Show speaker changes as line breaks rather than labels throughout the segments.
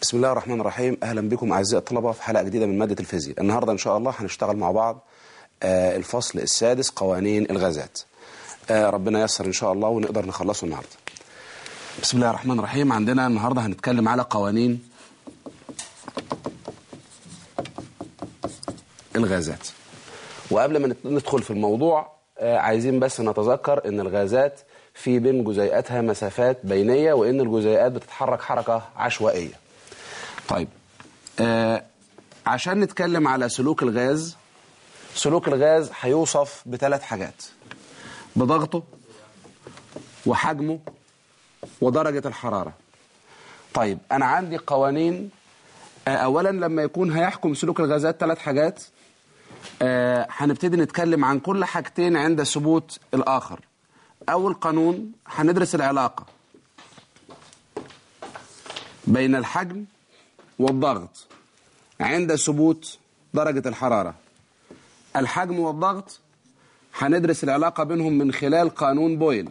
بسم الله الرحمن الرحيم اهلا بكم اعزائي الطلبه في حلقه جديده من ماده الفيزياء النهارده ان شاء الله هنشتغل مع بعض آه، الفصل السادس قوانين الغازات آه، ربنا ييسر ان شاء الله ونقدر نخلصه النهارده بسم الله الرحمن الرحيم عندنا النهارده هنتكلم على قوانين الغازات وقبل ما نت- ندخل في الموضوع آه، عايزين بس نتذكر ان الغازات في بين جزيئاتها مسافات بينيه وان الجزيئات بتتحرك حركه عشوائيه طيب آه عشان نتكلم على سلوك الغاز سلوك الغاز هيوصف بثلاث حاجات بضغطه وحجمه ودرجة الحرارة طيب أنا عندي قوانين آه أولا لما يكون هيحكم سلوك الغازات ثلاث حاجات آه هنبتدي نتكلم عن كل حاجتين عند ثبوت الآخر أول قانون هندرس العلاقة بين الحجم والضغط عند ثبوت درجة الحرارة الحجم والضغط هندرس العلاقة بينهم من خلال قانون بويل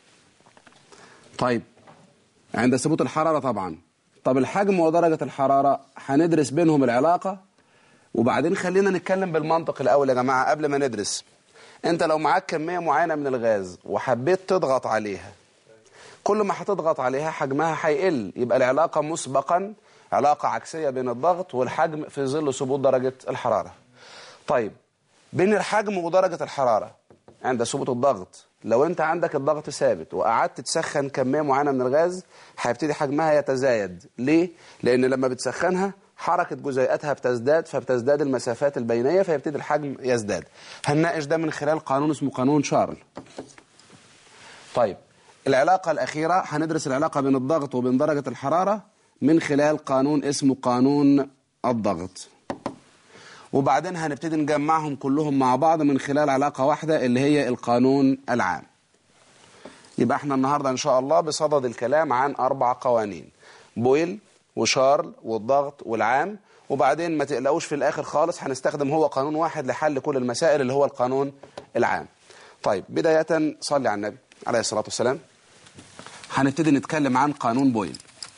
طيب عند ثبوت الحرارة طبعا طب الحجم ودرجة الحرارة هندرس بينهم العلاقة وبعدين خلينا نتكلم بالمنطق الأول يا جماعة قبل ما ندرس انت لو معاك كمية معينة من الغاز وحبيت تضغط عليها كل ما هتضغط عليها حجمها هيقل يبقى العلاقة مسبقا علاقة عكسية بين الضغط والحجم في ظل ثبوت درجة الحرارة طيب بين الحجم ودرجة الحرارة عند ثبوت الضغط لو انت عندك الضغط ثابت وقعدت تسخن كمية معينة من الغاز هيبتدي حجمها يتزايد ليه؟ لأن لما بتسخنها حركة جزيئاتها بتزداد فبتزداد المسافات البينية فيبتدي الحجم يزداد هنناقش ده من خلال قانون اسمه قانون شارل طيب العلاقة الأخيرة هندرس العلاقة بين الضغط وبين درجة الحرارة من خلال قانون اسمه قانون الضغط وبعدين هنبتدي نجمعهم كلهم مع بعض من خلال علاقة واحدة اللي هي القانون العام يبقى احنا النهاردة ان شاء الله بصدد الكلام عن اربع قوانين بويل وشارل والضغط والعام وبعدين ما تقلقوش في الاخر خالص هنستخدم هو قانون واحد لحل كل المسائل اللي هو القانون العام طيب بداية صلي على النبي عليه الصلاة والسلام هنبتدي نتكلم عن قانون بويل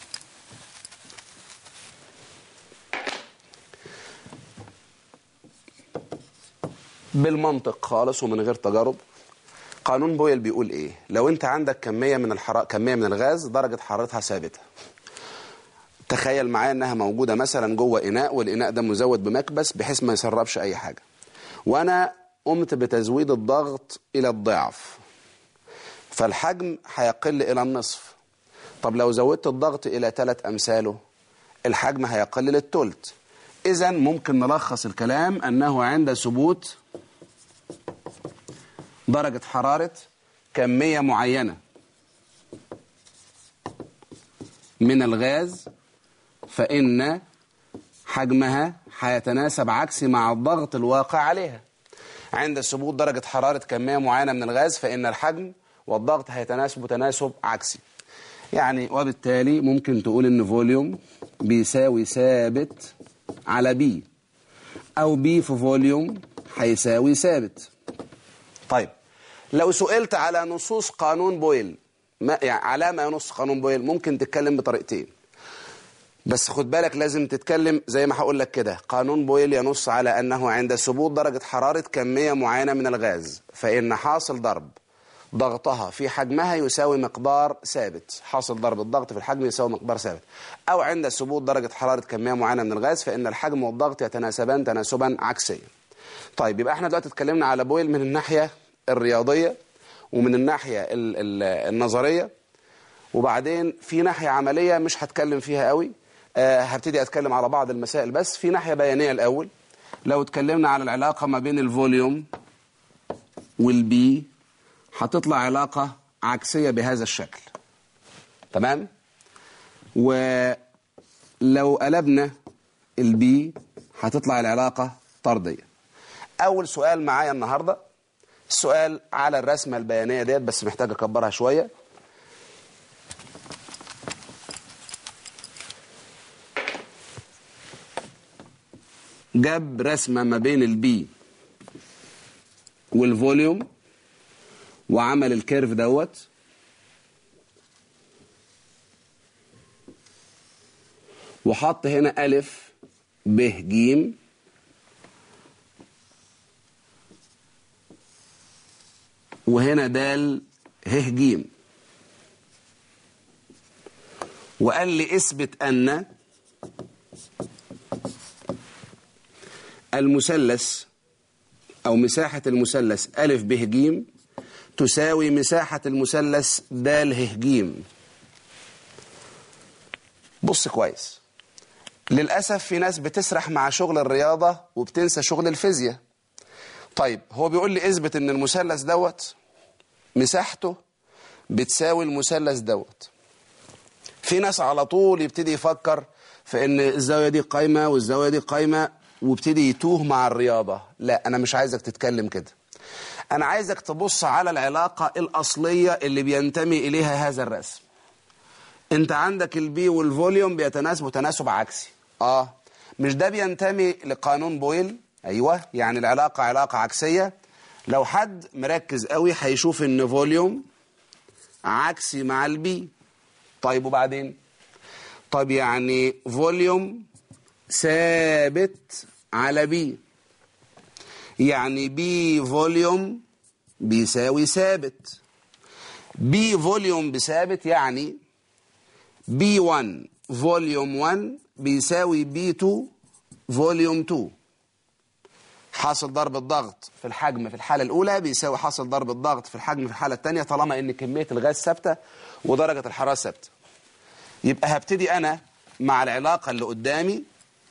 بالمنطق خالص ومن غير تجارب قانون بويل بيقول ايه لو انت عندك كمية من الحرارة كمية من الغاز درجة حرارتها ثابتة تخيل معايا انها موجودة مثلا جوه اناء والاناء ده مزود بمكبس بحيث ما يسربش اي حاجة وانا قمت بتزويد الضغط الى الضعف فالحجم هيقل الى النصف طب لو زودت الضغط الى ثلاث امثاله الحجم هيقل للثلث اذا ممكن نلخص الكلام انه عند ثبوت درجة حرارة كمية معينة من الغاز فإن حجمها هيتناسب عكسي مع الضغط الواقع عليها عند ثبوت درجة حرارة كمية معينة من الغاز فإن الحجم والضغط هيتناسبوا تناسب عكسي يعني وبالتالي ممكن تقول إن فوليوم بيساوي ثابت على بي أو بي في فوليوم هيساوي ثابت طيب لو سئلت على نصوص قانون بويل ما يعني على ما ينص قانون بويل ممكن تتكلم بطريقتين بس خد بالك لازم تتكلم زي ما هقول لك كده قانون بويل ينص على أنه عند ثبوت درجة حرارة كمية معينة من الغاز فإن حاصل ضرب ضغطها في حجمها يساوي مقدار ثابت حاصل ضرب الضغط في الحجم يساوي مقدار ثابت أو عند ثبوت درجة حرارة كمية معينة من الغاز فإن الحجم والضغط يتناسبان تناسبا عكسيا طيب يبقى احنا دلوقتي اتكلمنا على بويل من الناحية الرياضية ومن الناحية ال ال النظرية وبعدين في ناحية عملية مش هتكلم فيها قوي أه هبتدي اتكلم على بعض المسائل بس في ناحية بيانية الأول لو اتكلمنا على العلاقة ما بين الفوليوم والبي هتطلع علاقة عكسية بهذا الشكل تمام ولو قلبنا البي هتطلع العلاقة طردية أول سؤال معايا النهاردة السؤال على الرسمة البيانية ديت بس محتاج أكبرها شوية جاب رسمة ما بين البي والفوليوم وعمل الكيرف دوت وحط هنا ألف ب ج وهنا دال ه ج وقال لي اثبت أن المثلث أو مساحة المثلث ألف ب ج تساوي مساحة المثلث د ه ج بص كويس للأسف في ناس بتسرح مع شغل الرياضة وبتنسى شغل الفيزياء طيب هو بيقول لي اثبت ان المثلث دوت مساحته بتساوي المثلث دوت في ناس على طول يبتدي يفكر في ان الزاوية دي قايمة والزاوية دي قايمة وابتدي يتوه مع الرياضة لا انا مش عايزك تتكلم كده انا عايزك تبص على العلاقة الاصلية اللي بينتمي اليها هذا الرسم انت عندك البي والفوليوم بيتناسبوا تناسب عكسي اه مش ده بينتمي لقانون بويل ايوه يعني العلاقة علاقة عكسية لو حد مركز قوي هيشوف ان فوليوم عكسي مع البي طيب وبعدين طيب يعني فوليوم ثابت على بي يعني بي فوليوم بيساوي ثابت بي فوليوم بثابت يعني بي 1 فوليوم 1 بيساوي بي 2 فوليوم 2 حاصل ضرب الضغط في الحجم في الحالة الأولى بيساوي حاصل ضرب الضغط في الحجم في الحالة الثانية طالما إن كمية الغاز ثابتة ودرجة الحرارة ثابتة يبقى هبتدي أنا مع العلاقة اللي قدامي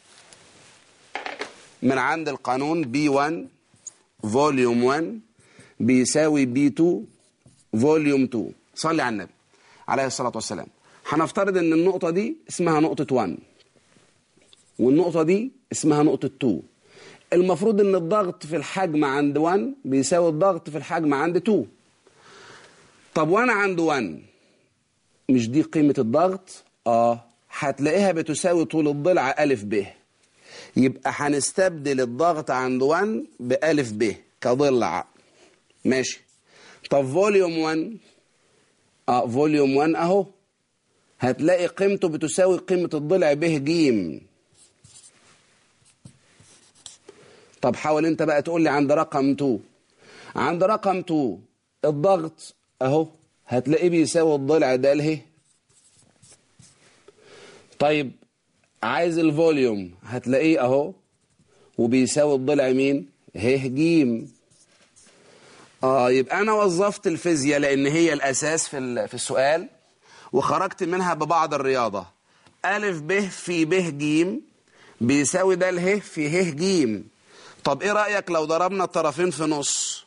من عند القانون بي 1 فوليوم 1 بيساوي بي 2 فوليوم 2 صلي على النبي عليه الصلاة والسلام هنفترض ان النقطة دي اسمها نقطة 1 والنقطة دي اسمها نقطة 2 المفروض ان الضغط في الحجم عند 1 بيساوي الضغط في الحجم عند 2 طب وانا عند 1 مش دي قيمة الضغط اه هتلاقيها بتساوي طول الضلع ألف ب يبقى هنستبدل الضغط عند 1 بألف ب كضلع ماشي طب فوليوم 1 اه فوليوم 1 اهو هتلاقي قيمته بتساوي قيمة الضلع ب ج طب حاول انت بقى تقول لي عند رقم 2 عند رقم 2 الضغط اهو هتلاقيه بيساوي الضلع د ه طيب عايز الفوليوم هتلاقيه اهو وبيساوي الضلع مين ه ج اه يبقى انا وظفت الفيزياء لان هي الاساس في في السؤال وخرجت منها ببعض الرياضة ألف ب في ب ج بيساوي ده اله في ه ج طب ايه رأيك لو ضربنا الطرفين في نص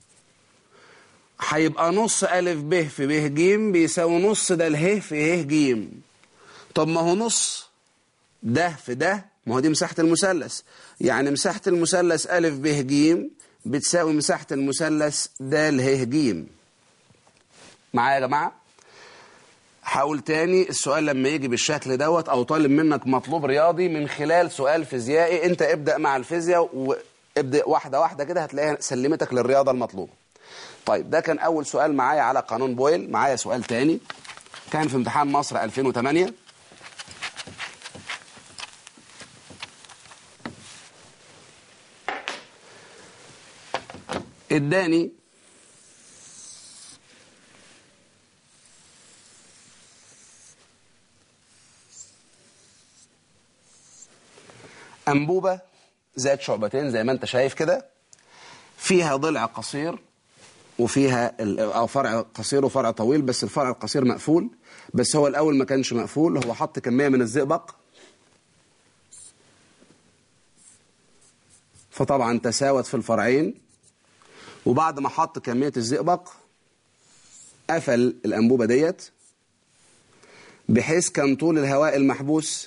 هيبقى نص ألف ب في ب ج بيساوي نص ده اله في ه ج طب ما هو نص ده في ده ما هو دي مساحة المثلث يعني مساحة المثلث ألف ب ج بتساوي مساحة المثلث د ه ج معايا يا جماعة حاول تاني السؤال لما يجي بالشكل دوت او طالب منك مطلوب رياضي من خلال سؤال فيزيائي انت ابدأ مع الفيزياء وابدأ واحدة واحدة كده هتلاقيها سلمتك للرياضة المطلوبة طيب ده كان اول سؤال معايا على قانون بويل معايا سؤال تاني كان في امتحان مصر 2008 اداني أنبوبة ذات شعبتين زي ما أنت شايف كده فيها ضلع قصير وفيها أو فرع قصير وفرع طويل بس الفرع القصير مقفول بس هو الأول ما كانش مقفول هو حط كمية من الزئبق فطبعا تساوت في الفرعين وبعد ما حط كمية الزئبق قفل الأنبوبة ديت بحيث كان طول الهواء المحبوس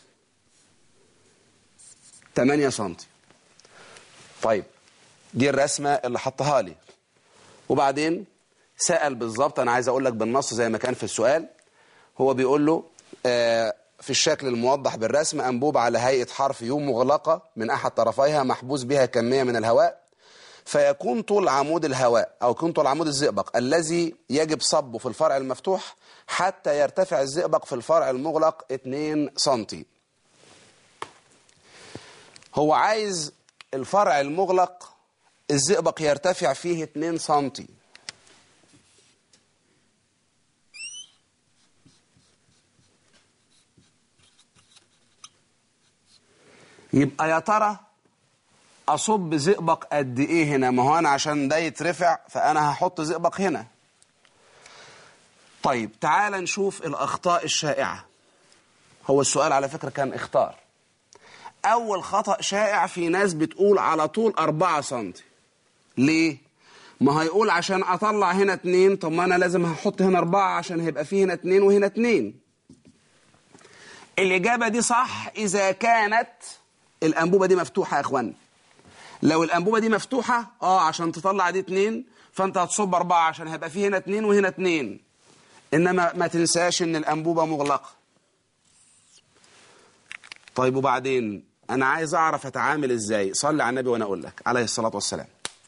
8 سم طيب دي الرسمة اللي حطها لي وبعدين سأل بالظبط أنا عايز أقول لك بالنص زي ما كان في السؤال هو بيقول له آه في الشكل الموضح بالرسم أنبوبة على هيئة حرف يو مغلقة من أحد طرفيها محبوس بها كمية من الهواء فيكون طول عمود الهواء أو يكون طول عمود الزئبق الذي يجب صبه في الفرع المفتوح حتى يرتفع الزئبق في الفرع المغلق 2 سنتي هو عايز الفرع المغلق الزئبق يرتفع فيه 2 سنتي يبقى يا ترى اصب زئبق قد ايه هنا ما هو انا عشان ده يترفع فانا هحط زئبق هنا طيب تعال نشوف الاخطاء الشائعه هو السؤال على فكره كان اختار اول خطا شائع في ناس بتقول على طول 4 سم ليه ما هيقول عشان اطلع هنا 2 طب ما انا لازم هحط هنا 4 عشان هيبقى فيه هنا 2 وهنا 2 الاجابه دي صح اذا كانت الانبوبه دي مفتوحه يا اخوان لو الانبوبه دي مفتوحه اه عشان تطلع دي 2 فانت هتصب 4 عشان هيبقى فيه هنا 2 وهنا 2 انما ما تنساش ان الانبوبه مغلقه طيب وبعدين انا عايز اعرف اتعامل ازاي صلي على النبي وانا اقول لك عليه الصلاه والسلام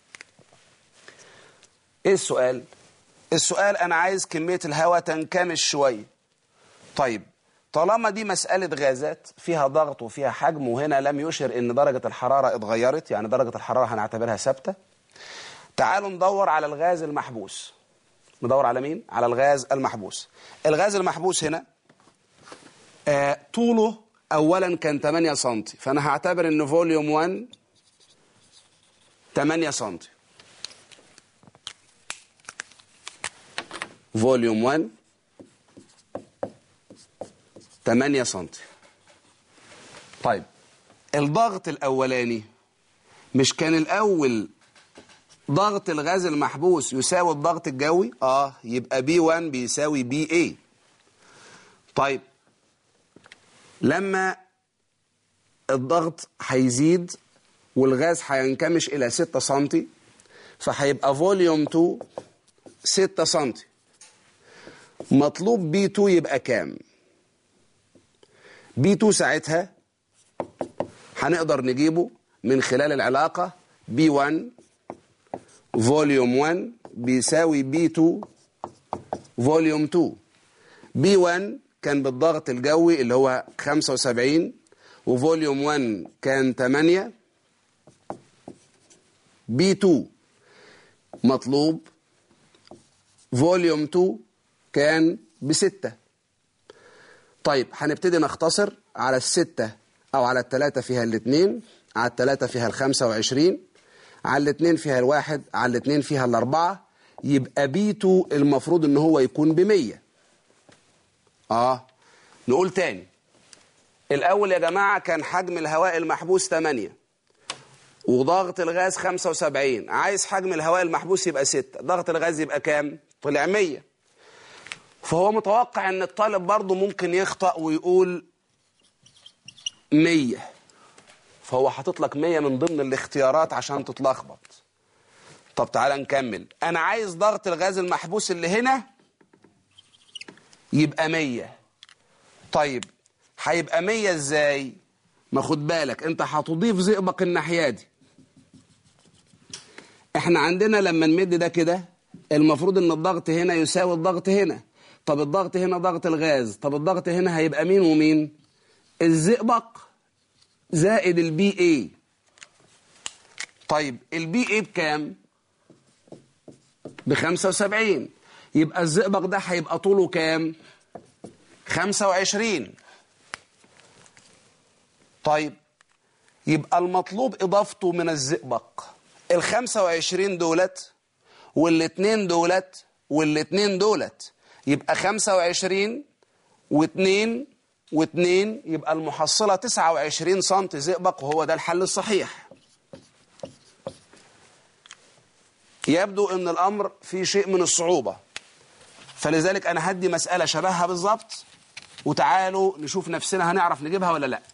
ايه السؤال السؤال انا عايز كميه الهواء تنكمش شويه طيب طالما دي مسألة غازات فيها ضغط وفيها حجم وهنا لم يشر ان درجة الحرارة اتغيرت يعني درجة الحرارة هنعتبرها ثابتة تعالوا ندور على الغاز المحبوس ندور على مين؟ على الغاز المحبوس الغاز المحبوس هنا آه طوله اولا كان 8 سم فانا هعتبر ان فوليوم 1 8 سم فوليوم 1 8 سم طيب الضغط الاولاني مش كان الاول ضغط الغاز المحبوس يساوي الضغط الجوي اه يبقى بي 1 بيساوي بي اي طيب لما الضغط هيزيد والغاز هينكمش الى 6 سم فهيبقى فوليوم 2 6 سم مطلوب بي 2 يبقى كام بي 2 ساعتها هنقدر نجيبه من خلال العلاقة بي 1 فوليوم 1 بيساوي بي 2 فوليوم 2 بي 1 كان بالضغط الجوي اللي هو 75 وفوليوم 1 كان 8 بي 2 مطلوب فوليوم 2 كان بستة طيب هنبتدي نختصر على الستة أو على التلاتة فيها الاثنين على التلاتة فيها الخمسة وعشرين على الاثنين فيها الواحد على الاثنين فيها الأربعة يبقى بيتو المفروض ان هو يكون بمية اه نقول تاني الأول يا جماعة كان حجم الهواء المحبوس 8 وضغط الغاز 75 عايز حجم الهواء المحبوس يبقى 6 ضغط الغاز يبقى كام؟ طلع 100 فهو متوقع ان الطالب برضه ممكن يخطأ ويقول 100 فهو حاطط لك 100 من ضمن الاختيارات عشان تتلخبط طب تعالى نكمل انا عايز ضغط الغاز المحبوس اللي هنا يبقى 100 طيب هيبقى 100 ازاي ما خد بالك انت هتضيف زئبق الناحيه دي احنا عندنا لما نمد ده كده المفروض ان الضغط هنا يساوي الضغط هنا طب الضغط هنا ضغط الغاز طب الضغط هنا هيبقى مين ومين الزئبق زائد البي اي طيب البي اي بكام ب 75 يبقى الزئبق ده هيبقى طوله كام 25 طيب يبقى المطلوب اضافته من الزئبق ال 25 دولت والاتنين دولت والاتنين دولت يبقى 25 واثنين واثنين يبقى المحصلة 29 سم زئبق وهو ده الحل الصحيح يبدو ان الامر فيه شيء من الصعوبة فلذلك انا هدي مسألة شبهها بالظبط وتعالوا نشوف نفسنا هنعرف نجيبها ولا لا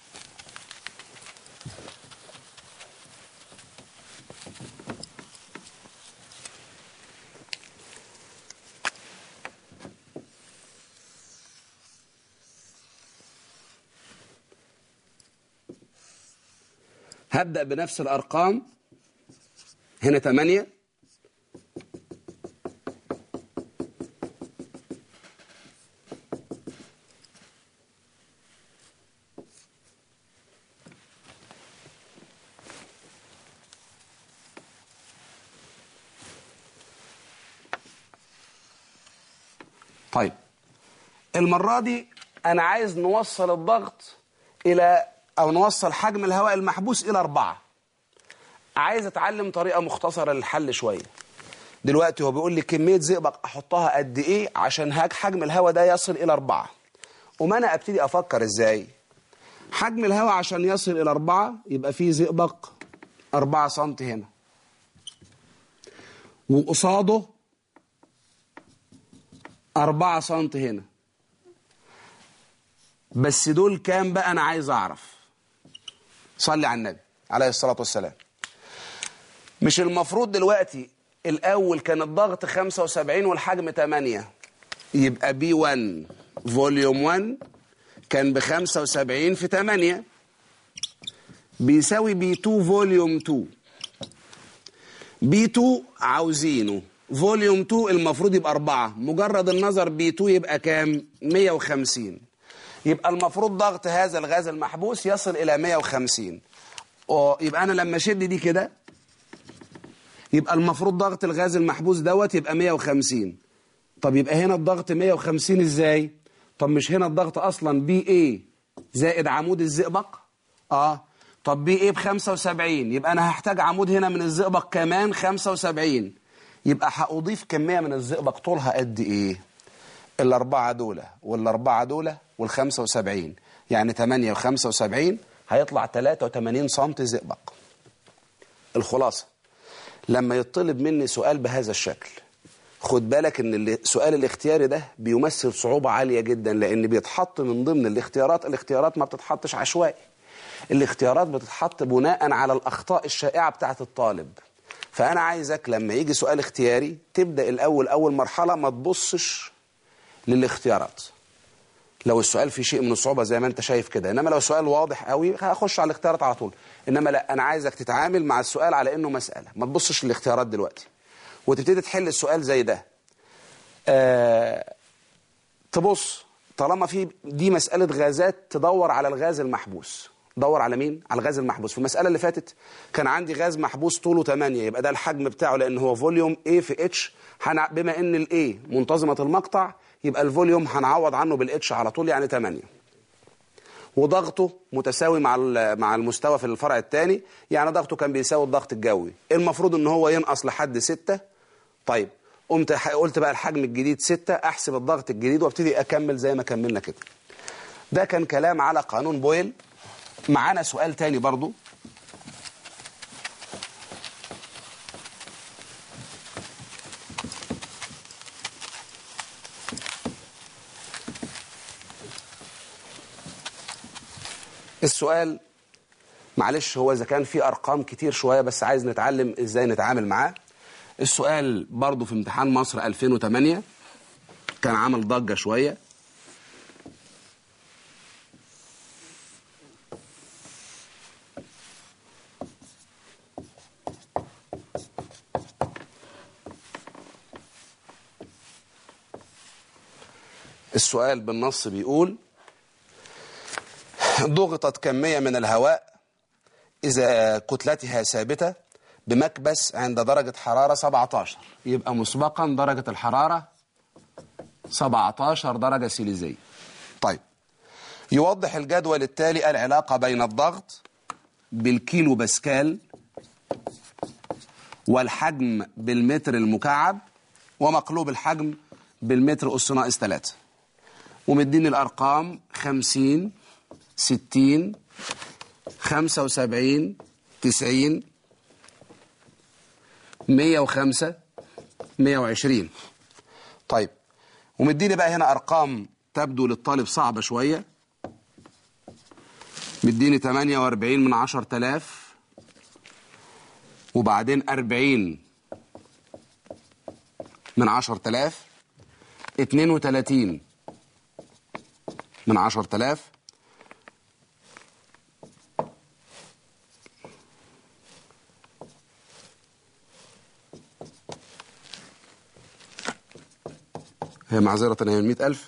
هبدأ بنفس الأرقام هنا 8 8 طيب المرة دي أنا عايز نوصل الضغط إلى أو نوصل حجم الهواء المحبوس إلى أربعة عايز أتعلم طريقة مختصرة للحل شوية دلوقتي هو بيقول لي كمية زئبق أحطها قد إيه عشان هاك حجم الهواء ده يصل إلى أربعة وما أنا أبتدي أفكر إزاي حجم الهواء عشان يصل إلى أربعة يبقى فيه زئبق أربعة سنتي هنا وقصاده أربعة سنتي هنا بس دول كام بقى أنا عايز أعرف صلي على النبي عليه الصلاة والسلام مش المفروض دلوقتي الأول كان الضغط 75 والحجم 8 يبقى بي 1 فوليوم 1 كان ب 75 في 8 بيساوي بي 2 فوليوم 2 بي 2 عاوزينه فوليوم 2 المفروض يبقى 4 مجرد النظر بي 2 يبقى كام 150 يبقى المفروض ضغط هذا الغاز المحبوس يصل إلى 150 يبقى أنا لما أشد دي كده يبقى المفروض ضغط الغاز المحبوس دوت يبقى 150 طب يبقى هنا الضغط 150 ازاي طب مش هنا الضغط اصلا بي اي زائد عمود الزئبق اه طب بي اي ب 75 يبقى انا هحتاج عمود هنا من الزئبق كمان 75 يبقى هأضيف كمية من الزئبق طولها قد ايه الاربعة دول والاربعة دول والخمسة وسبعين يعني 8 وخمسة وسبعين هيطلع 83 سنتي زئبق الخلاصة لما يطلب مني سؤال بهذا الشكل خد بالك ان السؤال الاختياري ده بيمثل صعوبة عالية جدا لان بيتحط من ضمن الاختيارات الاختيارات ما بتتحطش عشوائي الاختيارات بتتحط بناء على الاخطاء الشائعة بتاعت الطالب فانا عايزك لما يجي سؤال اختياري تبدأ الاول اول مرحلة ما تبصش للاختيارات لو السؤال فيه شيء من الصعوبة زي ما انت شايف كده انما لو السؤال واضح قوي هخش على الاختيارات على طول انما لا انا عايزك تتعامل مع السؤال على انه مسألة ما تبصش للاختيارات دلوقتي وتبتدي تحل السؤال زي ده آه تبص طالما في دي مسألة غازات تدور على الغاز المحبوس دور على مين على الغاز المحبوس في المسألة اللي فاتت كان عندي غاز محبوس طوله 8 يبقى ده الحجم بتاعه لان هو فوليوم A في H بما ان ال A منتظمة المقطع يبقى الفوليوم هنعوض عنه بالاتش على طول يعني 8 وضغطه متساوي مع مع المستوى في الفرع الثاني يعني ضغطه كان بيساوي الضغط الجوي المفروض ان هو ينقص لحد 6 طيب قمت قلت بقى الحجم الجديد 6 احسب الضغط الجديد وابتدي اكمل زي ما كملنا كده ده كان كلام على قانون بويل معانا سؤال تاني برضو السؤال معلش هو إذا كان في أرقام كتير شوية بس عايز نتعلم إزاي نتعامل معاه السؤال برضو في امتحان مصر 2008 كان عمل ضجة شوية السؤال بالنص بيقول ضغطت كمية من الهواء إذا كتلتها ثابتة بمكبس عند درجة حرارة 17 يبقى مسبقا درجة الحرارة 17 درجة سيليزية طيب يوضح الجدول التالي العلاقة بين الضغط بالكيلو باسكال والحجم بالمتر المكعب ومقلوب الحجم بالمتر أس ناقص 3 ومديني الأرقام 50 60 75 90 105 120 طيب ومديني بقى هنا أرقام تبدو للطالب صعبة شوية مديني 48 من 10000 وبعدين 40 من 10000 32 من 10000 هي معذرة هي من 100000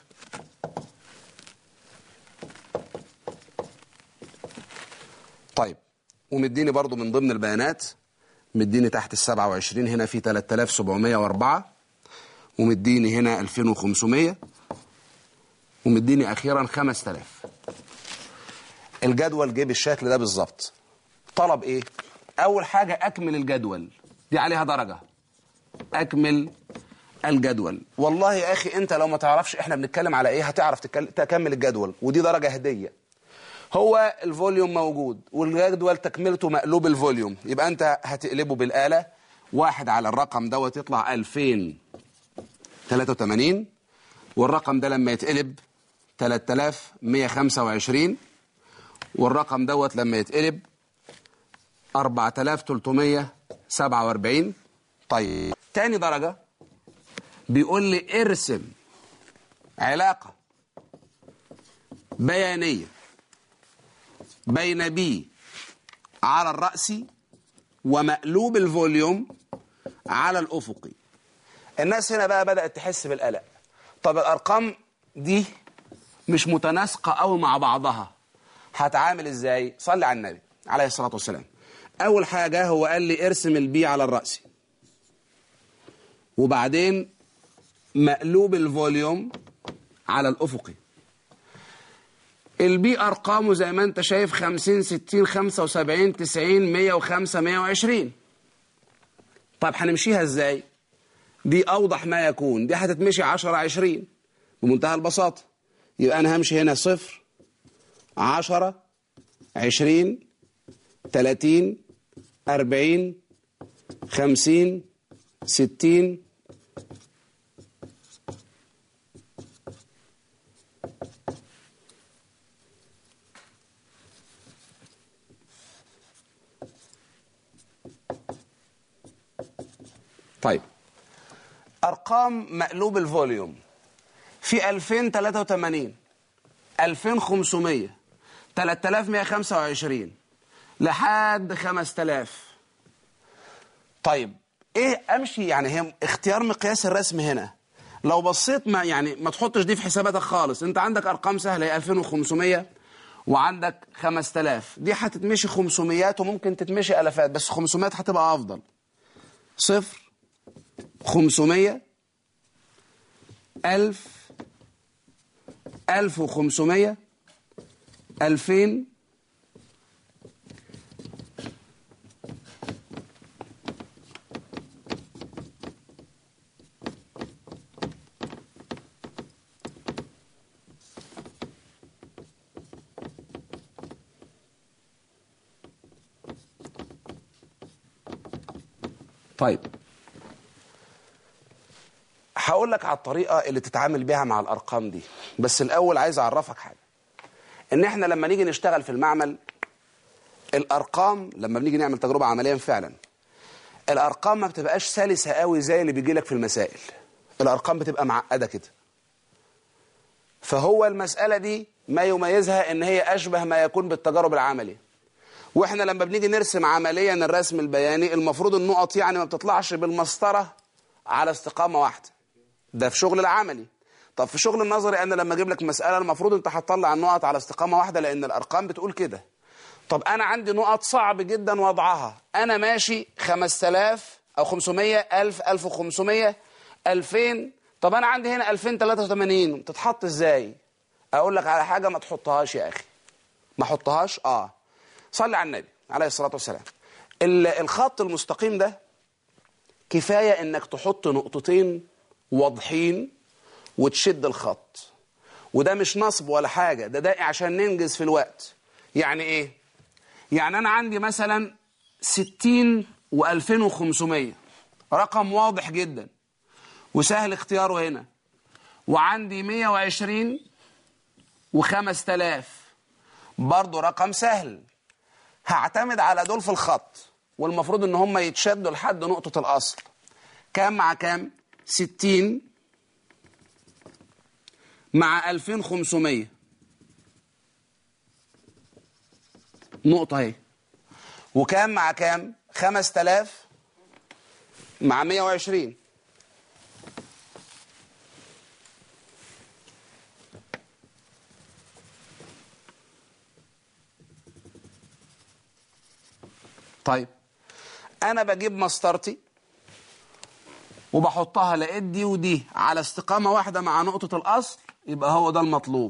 طيب ومديني برضو من ضمن البيانات مديني تحت ال 27 هنا في 3704 ومديني هنا 2500 ومديني اخيرا 5000 الجدول جه بالشكل ده بالظبط طلب ايه اول حاجه اكمل الجدول دي عليها درجه اكمل الجدول والله يا اخي انت لو ما تعرفش احنا بنتكلم على ايه هتعرف تكل- تكمل الجدول ودي درجه هديه هو الفوليوم موجود والجدول تكملته مقلوب الفوليوم يبقى انت هتقلبه بالآلة واحد على الرقم دوت يطلع 2083 والرقم ده لما يتقلب 3125 والرقم دوت لما يتقلب 4347 طيب تاني درجة بيقول لي ارسم علاقة بيانية بين بي على الرأسي ومقلوب الفوليوم على الأفقي الناس هنا بقى بدأت تحس بالقلق طب الأرقام دي مش متناسقة أوي مع بعضها هتعامل إزاي صلي على النبي عليه الصلاة والسلام أول حاجة هو قال لي ارسم البي على الرأسي وبعدين مقلوب الفوليوم على الأفقي البي ارقامه زي ما انت شايف 50 60 75 90 105 120 طب هنمشيها ازاي دي اوضح ما يكون دي هتتمشي 10 20 بمنتهى البساطه يبقى انا همشي هنا صفر 10 20 30 40 50 60 طيب ارقام مقلوب الفوليوم في 2083 2500 3125 لحد 5000 طيب ايه امشي يعني هي اختيار مقياس الرسم هنا لو بصيت ما يعني ما تحطش دي في حساباتك خالص انت عندك ارقام سهله هي 2500 وعندك 5000 دي هتتمشي 500 وممكن تتمشي الافات بس 500 هتبقى افضل صفر خمسمية ألف ألف وخمسمية ألفين طيب هقول لك على الطريقة اللي تتعامل بيها مع الأرقام دي بس الأول عايز أعرفك حاجة إن إحنا لما نيجي نشتغل في المعمل الأرقام لما بنيجي نعمل تجربة عمليا فعلا الأرقام ما بتبقاش سلسة قوي زي اللي بيجي لك في المسائل الأرقام بتبقى معقدة كده فهو المسألة دي ما يميزها إن هي أشبه ما يكون بالتجارب العملي واحنا لما بنيجي نرسم عمليا الرسم البياني المفروض النقط يعني ما بتطلعش بالمسطره على استقامه واحده ده في شغل العملي طب في شغل النظري انا لما اجيب لك مساله المفروض انت هتطلع النقط على استقامه واحده لان الارقام بتقول كده طب انا عندي نقط صعب جدا وضعها انا ماشي 5000 او 500 1000 1500 2000 طب انا عندي هنا 2083 تتحط ازاي اقول لك على حاجه ما تحطهاش يا اخي ما احطهاش اه صلي على النبي عليه الصلاه والسلام ال- الخط المستقيم ده كفايه انك تحط نقطتين واضحين وتشد الخط وده مش نصب ولا حاجه ده ده عشان ننجز في الوقت يعني ايه يعني انا عندي مثلا 60 و2500 رقم واضح جدا وسهل اختياره هنا وعندي 120 و5000 برضه رقم سهل هعتمد على دول في الخط والمفروض ان هم يتشدوا لحد نقطة الاصل كام مع كام 60 مع 2500 نقطة اهي وكام مع كام 5000 مع 120 طيب انا بجيب مسطرتي وبحطها لقيت دي ودي على استقامة واحدة مع نقطة الأصل يبقى هو ده المطلوب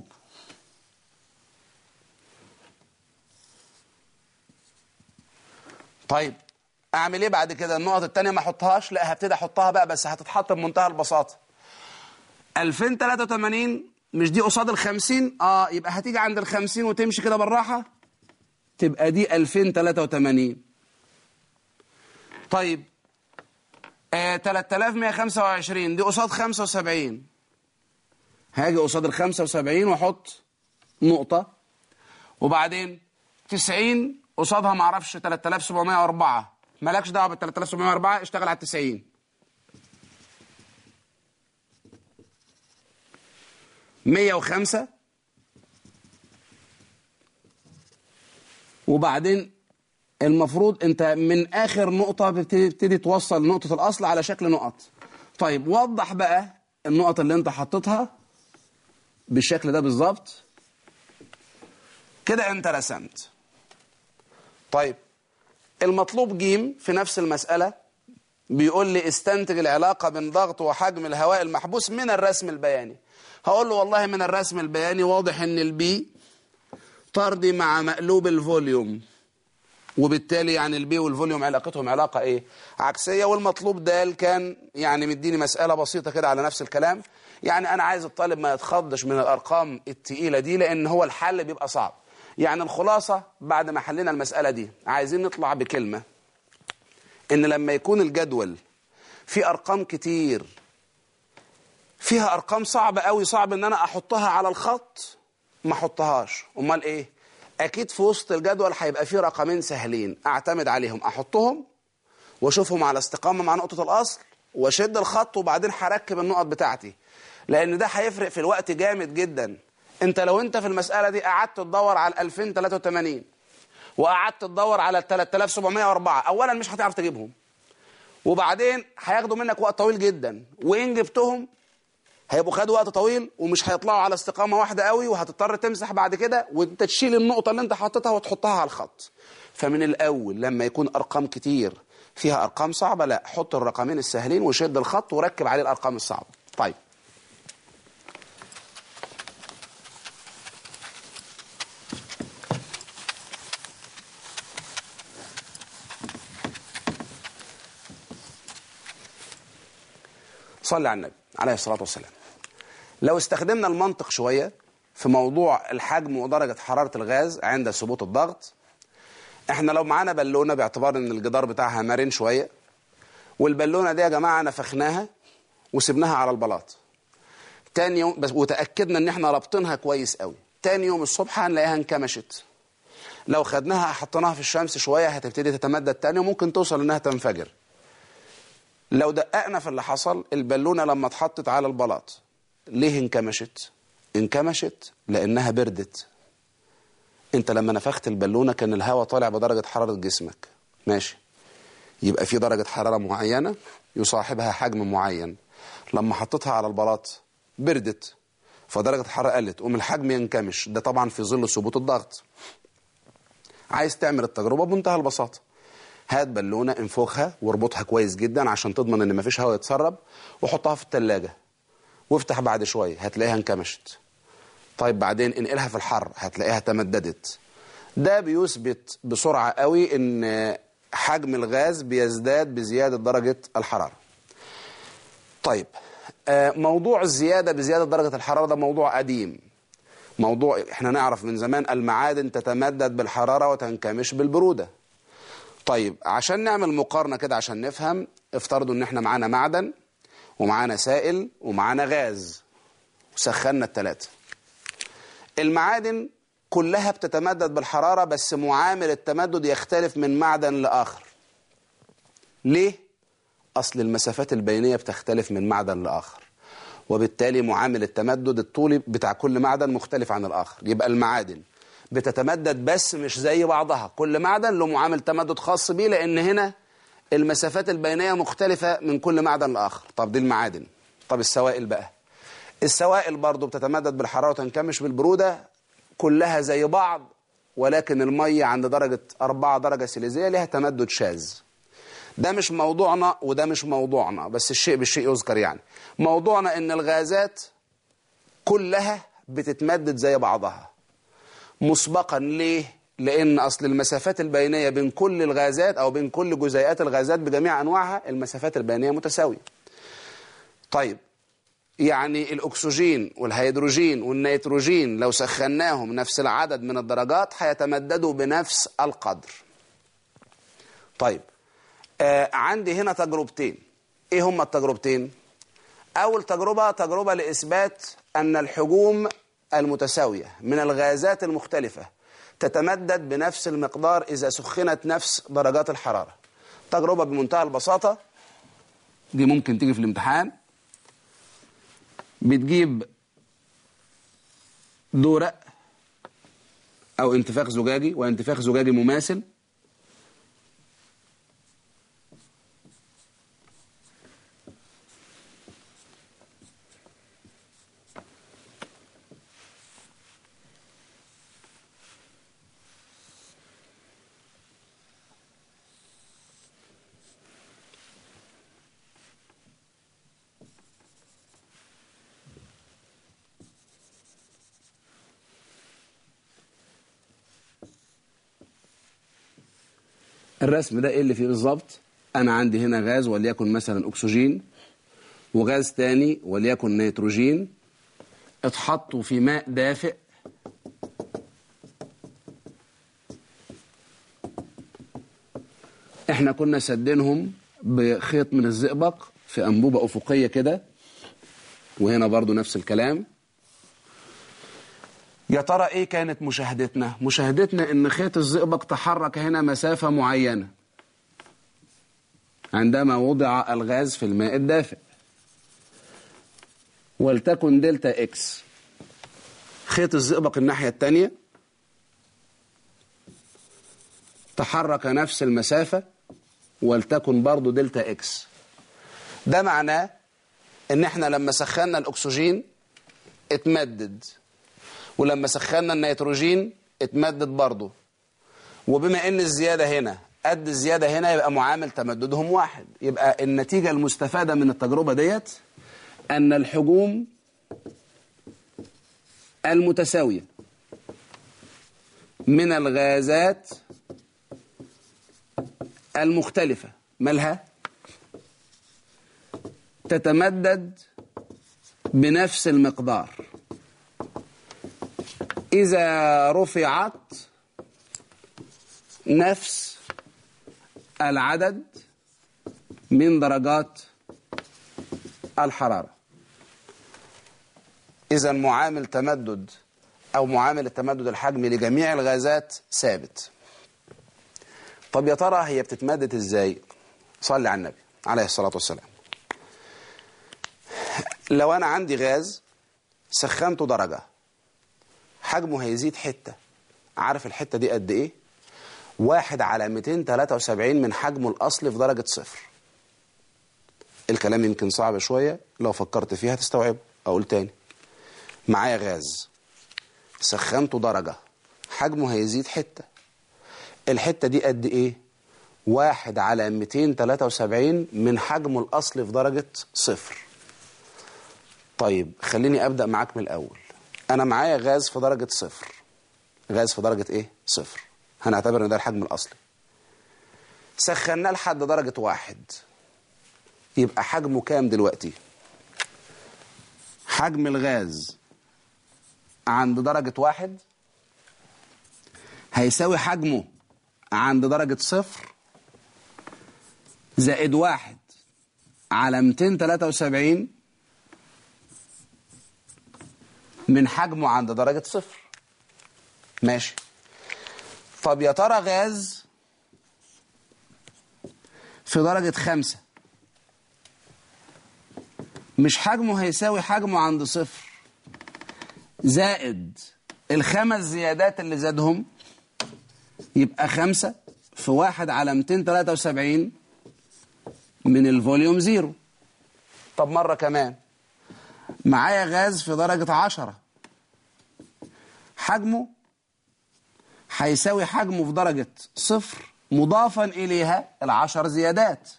طيب اعمل ايه بعد كده النقط التانية ما احطهاش لا هبتدي احطها بقى بس هتتحط بمنتهى البساطة 2083 مش دي قصاد ال 50 اه يبقى هتيجي عند ال 50 وتمشي كده بالراحة تبقى دي 2083 طيب آه 3125 دي قصاد 75 هاجي قصاد ال 75 واحط نقطة وبعدين 90 قصادها ما اعرفش 3704 مالكش دعوه بال 3704 اشتغل على ال 90 105 وبعدين المفروض انت من اخر نقطة بتبتدي توصل نقطة الاصل على شكل نقط طيب وضح بقى النقط اللي انت حطيتها بالشكل ده بالظبط كده انت رسمت طيب المطلوب جيم في نفس المسألة بيقول لي استنتج العلاقة بين ضغط وحجم الهواء المحبوس من الرسم البياني هقول له والله من الرسم البياني واضح ان البي طردي مع مقلوب الفوليوم وبالتالي يعني البي والفوليوم علاقتهم علاقة ايه عكسية والمطلوب ده كان يعني مديني مسألة بسيطة كده على نفس الكلام يعني انا عايز الطالب ما يتخضش من الارقام التقيلة دي لان هو الحل بيبقى صعب يعني الخلاصة بعد ما حلينا المسألة دي عايزين نطلع بكلمة ان لما يكون الجدول في ارقام كتير فيها ارقام صعبة قوي صعب ان انا احطها على الخط ما احطهاش امال ايه اكيد في وسط الجدول هيبقى فيه رقمين سهلين اعتمد عليهم احطهم واشوفهم على استقامة مع نقطة الاصل واشد الخط وبعدين هركب النقط بتاعتي لان ده هيفرق في الوقت جامد جدا انت لو انت في المسألة دي قعدت تدور على 2083 وقعدت تدور على 3704 اولا مش هتعرف تجيبهم وبعدين هياخدوا منك وقت طويل جدا وان جبتهم هيبقوا خدوا وقت طويل ومش هيطلعوا على استقامة واحدة قوي وهتضطر تمسح بعد كده وانت تشيل النقطة اللي انت حطيتها وتحطها على الخط فمن الاول لما يكون ارقام كتير فيها ارقام صعبة لا حط الرقمين السهلين وشد الخط وركب عليه الارقام الصعبة طيب صلي على النبي عليه الصلاة والسلام لو استخدمنا المنطق شوية في موضوع الحجم ودرجة حرارة الغاز عند ثبوت الضغط احنا لو معانا بالونة باعتبار ان الجدار بتاعها مرن شوية والبالونة دي يا جماعة نفخناها وسبناها على البلاط تاني يوم بس وتأكدنا ان احنا رابطينها كويس قوي تاني يوم الصبح هنلاقيها انكمشت لو خدناها حطيناها في الشمس شوية هتبتدي تتمدد تاني وممكن توصل انها تنفجر لو دققنا في اللي حصل البالونة لما اتحطت على البلاط ليه انكمشت انكمشت لانها بردت انت لما نفخت البالونة كان الهواء طالع بدرجة حرارة جسمك ماشي يبقى في درجة حرارة معينة يصاحبها حجم معين لما حطيتها على البلاط بردت فدرجة الحرارة قلت قوم الحجم ينكمش ده طبعا في ظل ثبوت الضغط عايز تعمل التجربة بمنتهى البساطة هات بالونة انفخها واربطها كويس جدا عشان تضمن ان مفيش هواء يتسرب وحطها في التلاجة وافتح بعد شوية هتلاقيها انكمشت طيب بعدين انقلها في الحر هتلاقيها تمددت ده بيثبت بسرعة قوي ان حجم الغاز بيزداد بزيادة درجة الحرارة طيب موضوع الزيادة بزيادة درجة الحرارة ده موضوع قديم موضوع احنا نعرف من زمان المعادن تتمدد بالحرارة وتنكمش بالبرودة طيب عشان نعمل مقارنة كده عشان نفهم افترضوا ان احنا معانا معدن ومعانا سائل ومعانا غاز وسخنا الثلاثة المعادن كلها بتتمدد بالحرارة بس معامل التمدد يختلف من معدن لآخر ليه؟ أصل المسافات البينية بتختلف من معدن لآخر وبالتالي معامل التمدد الطولي بتاع كل معدن مختلف عن الآخر يبقى المعادن بتتمدد بس مش زي بعضها كل معدن له معامل تمدد خاص بيه لأن هنا المسافات البينية مختلفة من كل معدن لآخر طب دي المعادن طب السوائل بقى السوائل برضو بتتمدد بالحرارة وتنكمش بالبرودة كلها زي بعض ولكن المية عند درجة 4 درجة سيليزية لها تمدد شاذ ده مش موضوعنا وده مش موضوعنا بس الشيء بالشيء يذكر يعني موضوعنا ان الغازات كلها بتتمدد زي بعضها مسبقا ليه لان اصل المسافات البينيه بين كل الغازات او بين كل جزيئات الغازات بجميع انواعها المسافات البينيه متساويه طيب يعني الاكسجين والهيدروجين والنيتروجين لو سخناهم نفس العدد من الدرجات هيتمددوا بنفس القدر طيب آه عندي هنا تجربتين ايه هما التجربتين اول تجربه تجربه لاثبات ان الحجوم المتساويه من الغازات المختلفه تتمدد بنفس المقدار اذا سخنت نفس درجات الحراره تجربه بمنتهى البساطه دي ممكن تيجي في الامتحان بتجيب دورق او انتفاخ زجاجي وانتفاخ زجاجي مماثل الرسم ده ايه اللي فيه بالظبط انا عندي هنا غاز وليكن مثلا اكسجين وغاز تاني وليكن نيتروجين اتحطوا في ماء دافئ احنا كنا سدينهم بخيط من الزئبق في انبوبه افقيه كده وهنا برضو نفس الكلام يا ترى ايه كانت مشاهدتنا مشاهدتنا ان خيط الزئبق تحرك هنا مسافة معينة عندما وضع الغاز في الماء الدافئ ولتكن دلتا اكس خيط الزئبق الناحية التانية تحرك نفس المسافة ولتكن برضو دلتا اكس ده معناه ان احنا لما سخنا الاكسجين اتمدد ولما سخنا النيتروجين اتمدد برضه وبما ان الزيادة هنا قد الزيادة هنا يبقى معامل تمددهم واحد يبقى النتيجة المستفادة من التجربة ديت أن الحجوم المتساوية من الغازات المختلفة مالها تتمدد بنفس المقدار إذا رفعت نفس العدد من درجات الحرارة إذا معامل تمدد أو معامل التمدد الحجمي لجميع الغازات ثابت طب يا ترى هي بتتمدد إزاي صلي على النبي عليه الصلاة والسلام لو أنا عندي غاز سخنته درجة حجمه هيزيد حتة عارف الحتة دي قد ايه واحد على 273 من حجمه الأصلي في درجة صفر الكلام يمكن صعب شوية لو فكرت فيها تستوعب أقول تاني معايا غاز سخنته درجة حجمه هيزيد حتة الحتة دي قد ايه واحد على 273 من حجمه الأصلي في درجة صفر طيب خليني أبدأ معاك من الأول انا معايا غاز في درجة صفر غاز في درجة ايه صفر هنعتبر ان ده الحجم الاصلي سخناه لحد درجة واحد يبقى حجمه كام دلوقتي حجم الغاز عند درجة واحد هيساوي حجمه عند درجة صفر زائد واحد على 273 من حجمه عند درجة صفر ماشي طب يا ترى غاز في درجة خمسة مش حجمه هيساوي حجمه عند صفر زائد الخمس زيادات اللي زادهم يبقى خمسة في واحد على 273 من الفوليوم زيرو طب مرة كمان معايا غاز في درجة عشرة حجمه هيساوي حجمه في درجة صفر مضافا إليها العشر زيادات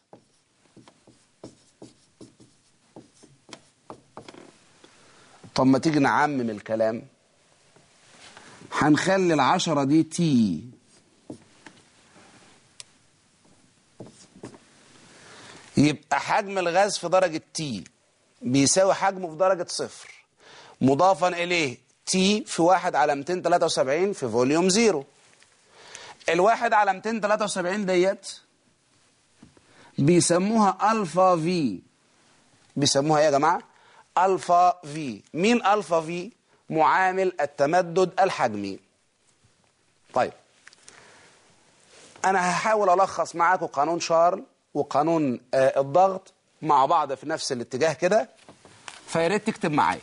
طب ما تيجي نعمم الكلام هنخلي العشرة دي تي يبقى حجم الغاز في درجة تي بيساوي حجمه في درجة صفر مضافا إليه تي في واحد على 273 في فوليوم زيرو الواحد على 273 ديت بيسموها ألفا في بيسموها ايه يا جماعة ألفا في مين ألفا في معامل التمدد الحجمي طيب أنا هحاول ألخص معاكم قانون شارل وقانون آه الضغط مع بعض في نفس الاتجاه كده فياريت تكتب معايا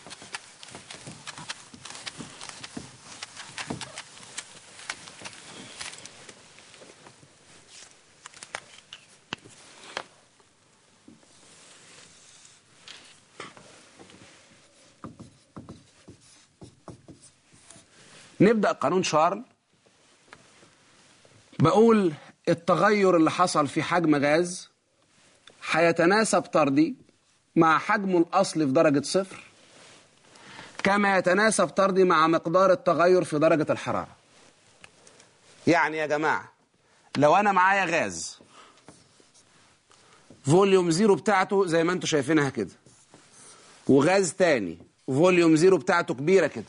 نبدأ قانون شارل بقول التغير اللي حصل في حجم غاز هيتناسب طردي مع حجمه الأصلي في درجة صفر كما يتناسب طردي مع مقدار التغير في درجة الحرارة يعني يا جماعة لو أنا معايا غاز فوليوم زيرو بتاعته زي ما انتم شايفينها كده وغاز تاني فوليوم زيرو بتاعته كبيرة كده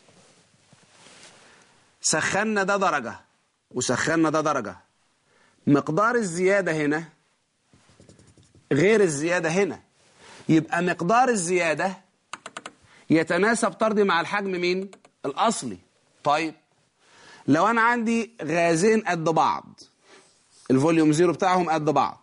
سخنا ده درجة وسخنا ده درجة مقدار الزيادة هنا غير الزيادة هنا يبقى مقدار الزيادة يتناسب طردي مع الحجم مين؟ الأصلي طيب لو أنا عندي غازين قد بعض الفوليوم زيرو بتاعهم قد بعض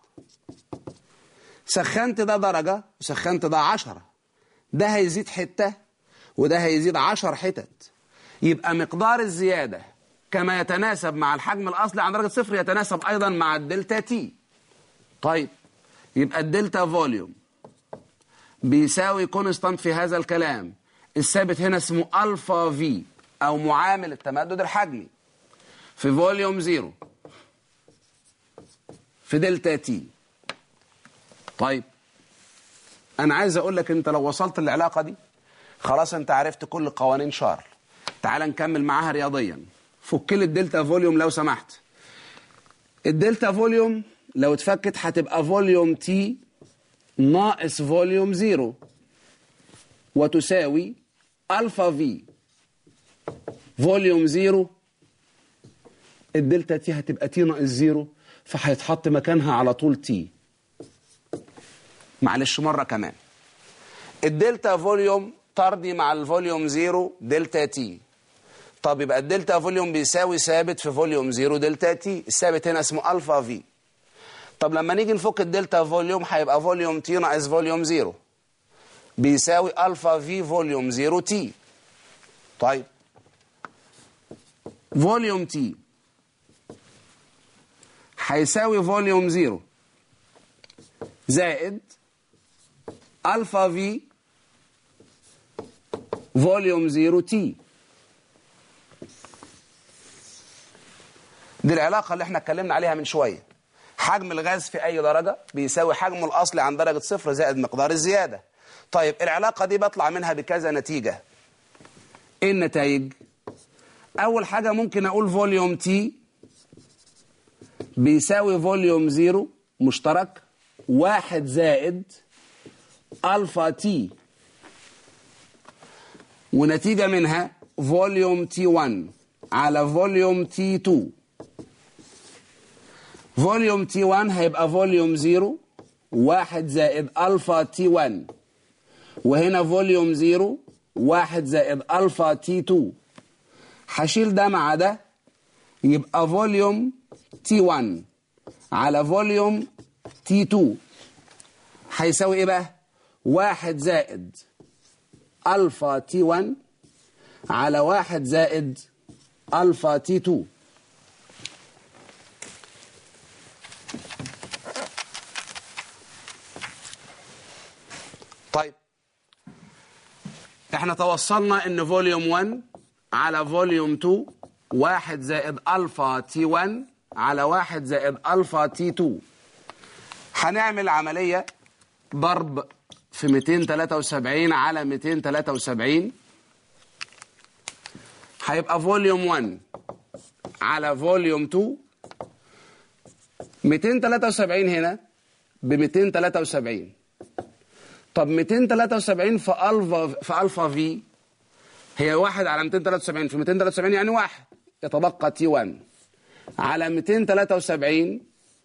سخنت ده درجة وسخنت ده عشرة ده هيزيد حتة وده هيزيد عشر حتت يبقى مقدار الزيادة كما يتناسب مع الحجم الأصلي عن درجة صفر يتناسب أيضا مع الدلتا تي طيب يبقى الدلتا فوليوم بيساوي كونستانت في هذا الكلام الثابت هنا اسمه ألفا في أو معامل التمدد الحجمي في فوليوم زيرو في دلتا تي طيب أنا عايز أقول لك أنت لو وصلت العلاقة دي خلاص أنت عرفت كل قوانين شارل تعال نكمل معاها رياضيا فك لي الدلتا فوليوم لو سمحت الدلتا فوليوم لو اتفكت هتبقى فوليوم تي ناقص فوليوم زيرو وتساوي الفا في فوليوم زيرو الدلتا تي هتبقى تي ناقص زيرو فهيتحط مكانها على طول تي معلش مرة كمان الدلتا فوليوم طردي مع الفوليوم زيرو دلتا تي طب يبقى الدلتا فوليوم بيساوي ثابت في فوليوم زيرو دلتا تي الثابت هنا اسمه الفا في طب لما نيجي نفك الدلتا فوليوم هيبقى فوليوم تي ناقص فوليوم زيرو بيساوي الفا في فوليوم زيرو تي طيب فوليوم تي هيساوي فوليوم زيرو زائد الفا في فوليوم زيرو تي دي العلاقة اللي احنا اتكلمنا عليها من شوية حجم الغاز في أي درجة بيساوي حجمه الأصلي عن درجة صفر زائد مقدار الزيادة طيب العلاقة دي بطلع منها بكذا نتيجة ايه النتائج أول حاجة ممكن أقول فوليوم تي بيساوي فوليوم زيرو مشترك واحد زائد ألفا تي ونتيجة منها فوليوم تي 1 على فوليوم تي 2 فوليوم تي 1 هيبقى فوليوم 0 واحد زائد ألفا تي 1 وهنا فوليوم 0 واحد زائد ألفا تي 2 هشيل ده مع ده يبقى فوليوم تي 1 على فوليوم تي 2 هيساوي ايه بقى؟ واحد زائد ألفا تي 1 على واحد زائد ألفا تي 2 طيب احنا توصلنا ان فوليوم 1 على فوليوم 2 واحد زائد ألفا تي 1 على واحد زائد ألفا تي 2 هنعمل عملية ضرب في 273 على 273 هيبقى فوليوم 1 على فوليوم 2 273 هنا ب 273 طب 273 في الفا في الفا في هي 1 على 273 في 273 يعني 1 يتبقى تي 1 على 273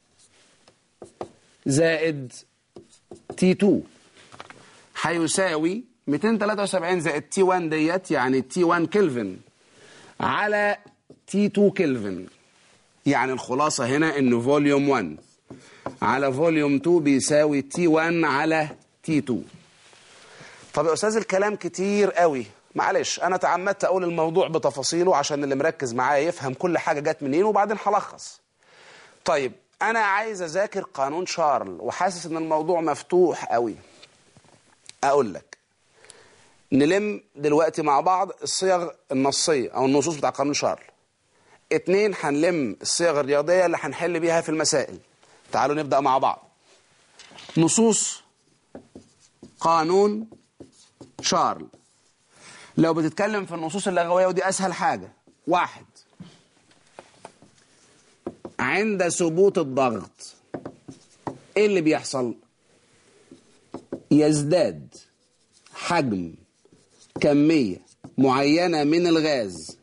زائد تي 2 هيساوي 273 زائد تي 1 ديت يعني تي 1 كلفن على تي 2 كلفن يعني الخلاصة هنا ان فوليوم 1 على فوليوم 2 بيساوي تي 1 على تي 2 طب يا استاذ الكلام كتير قوي معلش انا تعمدت اقول الموضوع بتفاصيله عشان اللي مركز معايا يفهم كل حاجة جت منين وبعدين هلخص طيب انا عايز اذاكر قانون شارل وحاسس ان الموضوع مفتوح قوي اقول لك نلم دلوقتي مع بعض الصيغ النصية او النصوص بتاع قانون شارل اتنين هنلم الصيغ الرياضية اللي هنحل بيها في المسائل تعالوا نبدأ مع بعض نصوص قانون شارل لو بتتكلم في النصوص اللغوية ودي أسهل حاجة واحد عند ثبوت الضغط ايه اللي بيحصل يزداد حجم كمية معينة من الغاز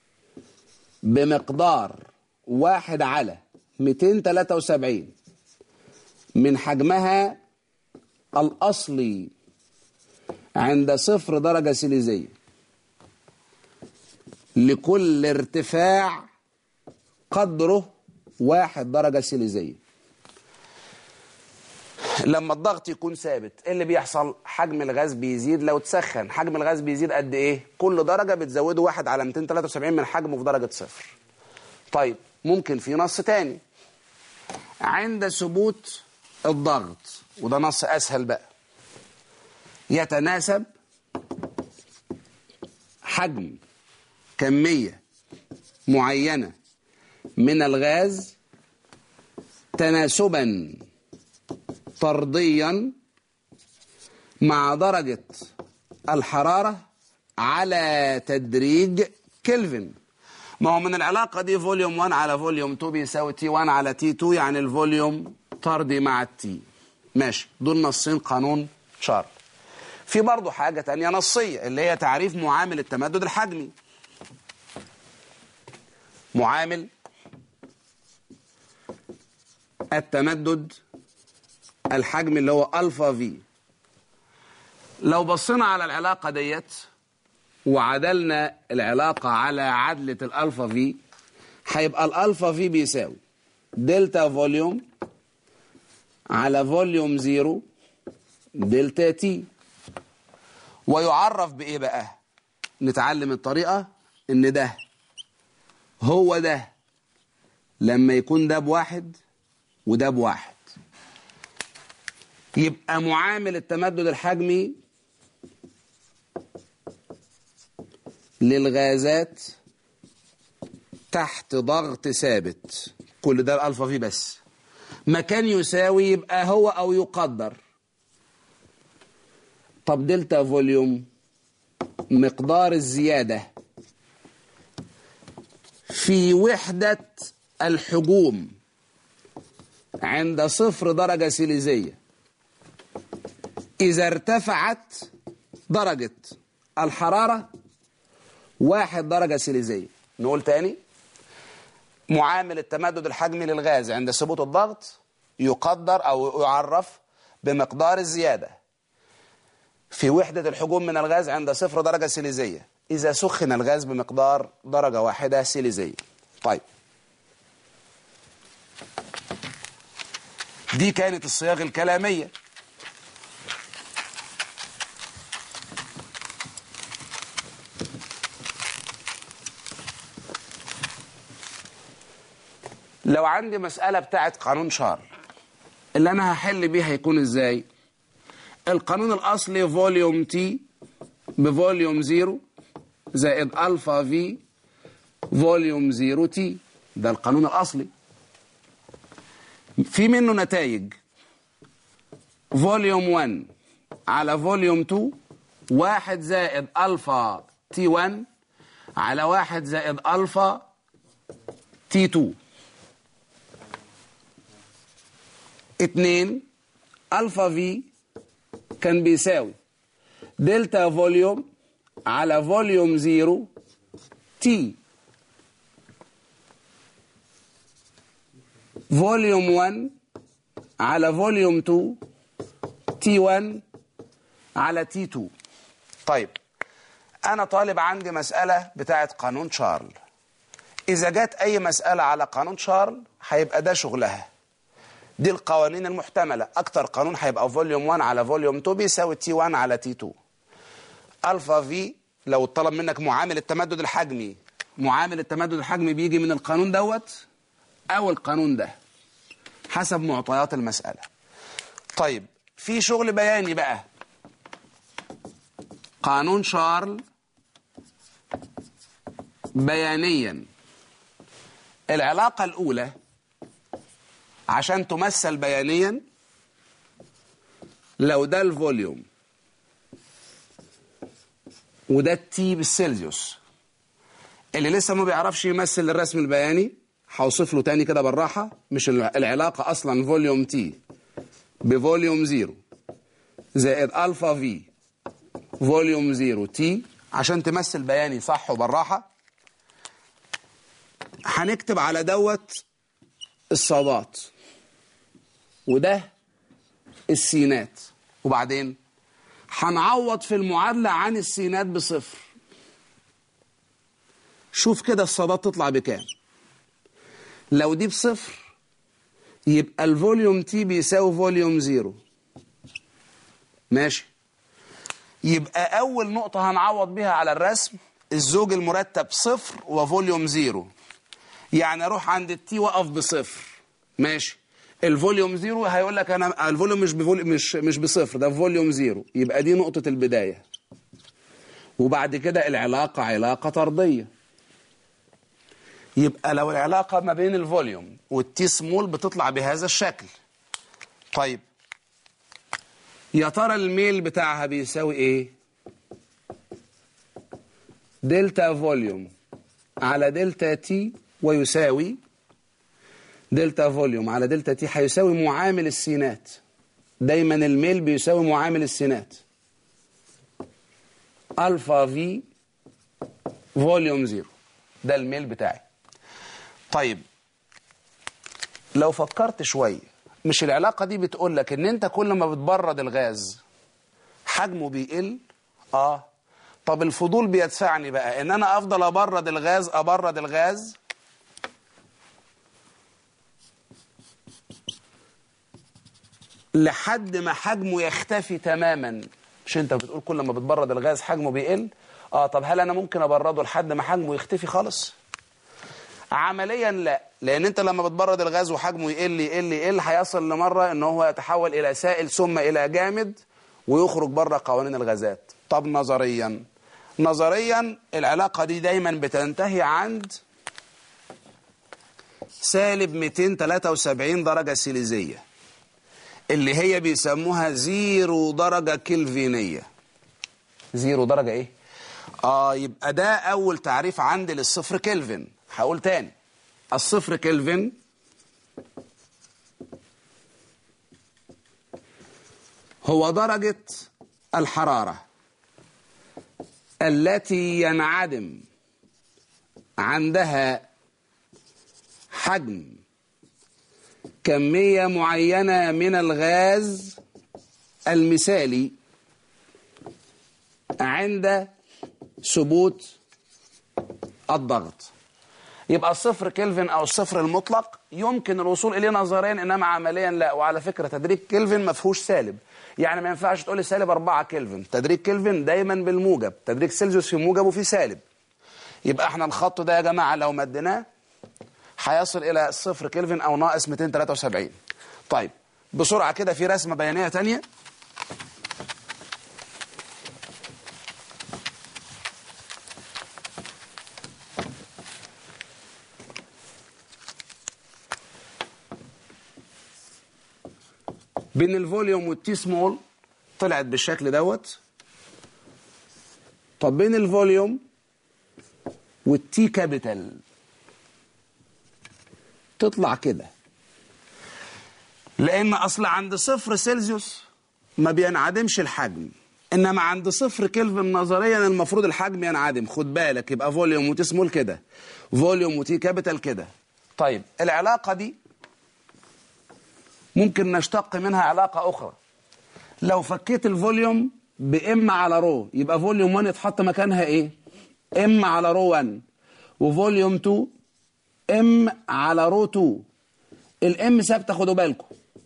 بمقدار واحد على 273 من حجمها الأصلي عند صفر درجة سيليزية لكل ارتفاع قدره واحد درجة سيليزية لما الضغط يكون ثابت ايه اللي بيحصل حجم الغاز بيزيد لو تسخن حجم الغاز بيزيد قد ايه كل درجة بتزوده واحد على 273 من حجمه في درجة صفر طيب ممكن في نص تاني عند ثبوت الضغط وده نص اسهل بقى يتناسب حجم كمية معينة من الغاز تناسبا طرديا مع درجة الحرارة على تدريج كلفن ما هو من العلاقة دي فوليوم 1 على فوليوم 2 بيساوي تي 1 على تي 2 يعني الفوليوم طردي مع التي ماشي دول نصين قانون شارل في برضه حاجة تانية نصية اللي هي تعريف معامل التمدد الحجمي معامل التمدد الحجم اللي هو الفا في لو بصينا على العلاقة ديت وعدلنا العلاقة على عدلة الالفا في هيبقى الالفا في بيساوي دلتا فوليوم على فوليوم زيرو دلتا تي ويعرف بايه بقى نتعلم الطريقة ان ده هو ده لما يكون ده بواحد وده بواحد يبقى معامل التمدد الحجمي للغازات تحت ضغط ثابت كل ده الالفا في بس مكان يساوي يبقى هو او يقدر طب دلتا فوليوم مقدار الزيادة في وحدة الحجوم عند صفر درجة سيليزية إذا ارتفعت درجة الحرارة واحد درجة سيليزية نقول تاني معامل التمدد الحجمي للغاز عند ثبوت الضغط يقدر أو يعرف بمقدار الزيادة في وحدة الحجوم من الغاز عند صفر درجة سيليزية إذا سخن الغاز بمقدار درجة واحدة سيليزية طيب دي كانت الصياغ الكلامية لو عندي مسألة بتاعت قانون شار اللي أنا هحل بيه هيكون إزاي القانون الأصلي فوليوم تي بفوليوم زيرو زائد ألفا في فوليوم زيرو تي ده القانون الأصلي في منه نتائج فوليوم 1 على فوليوم 2 واحد زائد ألفا تي 1 على واحد زائد ألفا تي 2 اتنين ألفا في كان بيساوي دلتا فوليوم على فوليوم زيرو تي فوليوم 1 على فوليوم 2 تي 1 على تي 2 طيب انا طالب عندي مسألة بتاعت قانون شارل اذا جت اي مسألة على قانون شارل هيبقى ده شغلها دي القوانين المحتملة اكتر قانون هيبقى فوليوم 1 على فوليوم 2 بيساوي تي 1 على تي 2 الفا في لو طلب منك معامل التمدد الحجمي معامل التمدد الحجمي بيجي من القانون دوت او القانون ده حسب معطيات المسألة طيب في شغل بياني بقى قانون شارل بيانيا العلاقة الأولى عشان تمثل بيانيا لو ده الفوليوم وده التي بالسيلزيوس اللي لسه ما بيعرفش يمثل الرسم البياني هوصف له تاني كده بالراحة مش العلاقة أصلا فوليوم تي بفوليوم زيرو زائد ألفا في فوليوم زيرو تي عشان تمثل بياني صح وبالراحة هنكتب على دوت الصادات وده السينات وبعدين هنعوض في المعادلة عن السينات بصفر شوف كده الصادات تطلع بكام لو دي بصفر يبقى الفوليوم تي بيساوي فوليوم زيرو ماشي يبقى أول نقطة هنعوض بيها على الرسم الزوج المرتب صفر وفوليوم زيرو يعني أروح عند التي وقف بصفر ماشي الفوليوم زيرو هيقول لك أنا الفوليوم مش بفوليوم مش مش بصفر ده فوليوم زيرو يبقى دي نقطة البداية وبعد كده العلاقة علاقة طردية يبقى لو العلاقة ما بين الفوليوم والتي سمول بتطلع بهذا الشكل طيب يا ترى الميل بتاعها بيساوي ايه دلتا فوليوم على دلتا تي ويساوي دلتا فوليوم على دلتا تي هيساوي معامل السينات دايما الميل بيساوي معامل السينات الفا في فوليوم زيرو ده الميل بتاعي طيب لو فكرت شويه مش العلاقة دي بتقول لك ان انت كل ما بتبرد الغاز حجمه بيقل اه طب الفضول بيدفعني بقى ان انا افضل ابرد الغاز ابرد الغاز لحد ما حجمه يختفي تماما مش انت بتقول كل ما بتبرد الغاز حجمه بيقل اه طب هل انا ممكن ابرده لحد ما حجمه يختفي خالص عمليا لا لان انت لما بتبرد الغاز وحجمه يقل يقل يقل هيصل لمره ان هو يتحول الى سائل ثم الى جامد ويخرج بره قوانين الغازات طب نظريا نظريا العلاقه دي دايما بتنتهي عند سالب 273 درجه سيليزيه اللي هي بيسموها زيرو درجه كلفينيه زيرو درجه ايه اه يبقى ده اول تعريف عندي للصفر كلفن هقول تاني الصفر كلفن هو درجة الحرارة التي ينعدم عندها حجم كمية معينة من الغاز المثالي عند ثبوت الضغط يبقى الصفر كلفن او الصفر المطلق يمكن الوصول اليه نظريا انما عمليا لا وعلى فكره تدريج كلفن ما فيهوش سالب يعني ما ينفعش تقول لي سالب 4 كلفن تدريج كلفن دايما بالموجب تدريج سيلزيوس في موجب وفي سالب يبقى احنا الخط ده يا جماعه لو مديناه هيصل الى صفر كلفن او ناقص 273 طيب بسرعه كده في رسمه بيانيه ثانيه بين الفوليوم والتي سمول طلعت بالشكل دوت طب بين الفوليوم والتي كابيتال تطلع كده لان اصل عند صفر سيلزيوس ما بينعدمش الحجم انما عند صفر كلفن نظريا المفروض الحجم ينعدم خد بالك يبقى فوليوم وتي سمول كده فوليوم وتي كابيتال كده طيب العلاقه دي ممكن نشتق منها علاقه اخرى لو فكيت الفوليوم بام على رو يبقى فوليوم 1 يتحط مكانها ايه ام على رو 1 وفوليوم 2 ام على رو 2 الام ثابته خدوا بالكم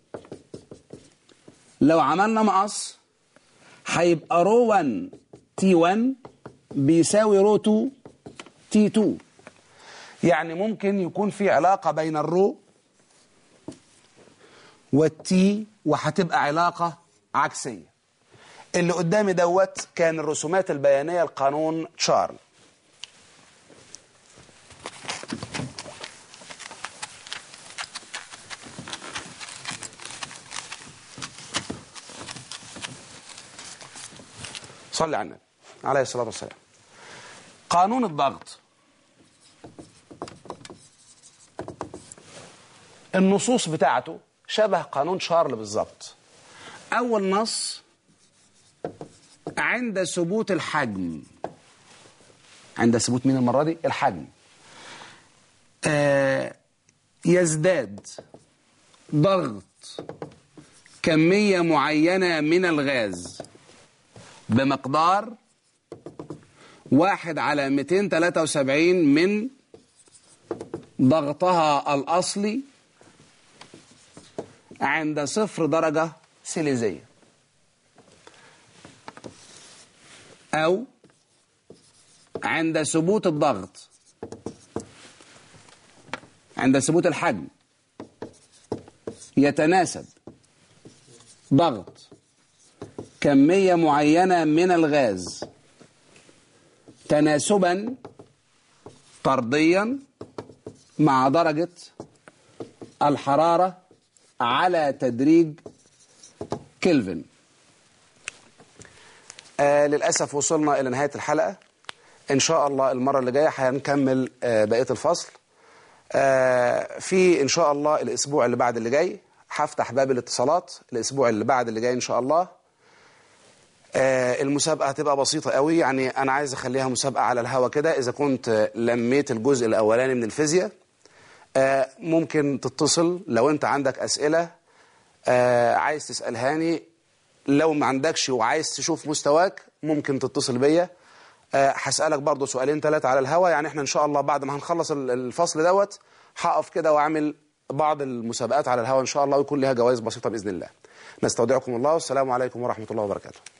لو عملنا مقص هيبقى رو 1 تي 1 بيساوي رو 2 تي 2 يعني ممكن يكون في علاقة بين الرو والتي وهتبقى علاقة عكسية اللي قدامي دوت كان الرسومات البيانية القانون تشارل صلي على النبي عليه الصلاة والسلام قانون الضغط النصوص بتاعته شبه قانون شارل بالظبط أول نص عند ثبوت الحجم عند ثبوت مين المرة دي؟ الحجم آه يزداد ضغط كمية معينة من الغاز بمقدار واحد على 273 من ضغطها الأصلي عند صفر درجة سيليزية أو عند ثبوت الضغط عند ثبوت الحجم يتناسب ضغط كمية معينة من الغاز تناسبا طرديا مع درجة الحرارة على تدريج كلفن آه للأسف وصلنا إلى نهاية الحلقة إن شاء الله المرة اللي جاية هنكمل آه بقية الفصل آه في إن شاء الله الأسبوع اللي بعد اللي جاي هفتح باب الاتصالات الأسبوع اللي بعد اللي جاي إن شاء الله آه المسابقة هتبقى بسيطة قوي يعني أنا عايز أخليها مسابقة على الهوا كده إذا كنت لميت الجزء الأولاني من الفيزياء آه ممكن تتصل لو أنت عندك أسئلة آه عايز تسألهاني لو ما عندكش وعايز تشوف مستواك ممكن تتصل بيا هسألك برضو سؤالين ثلاثة على الهوا يعني احنا إن شاء الله بعد ما هنخلص الفصل دوت هقف كده وأعمل بعض المسابقات على الهوا إن شاء الله ويكون لها جوائز بسيطة بإذن الله نستودعكم الله والسلام عليكم ورحمة الله وبركاته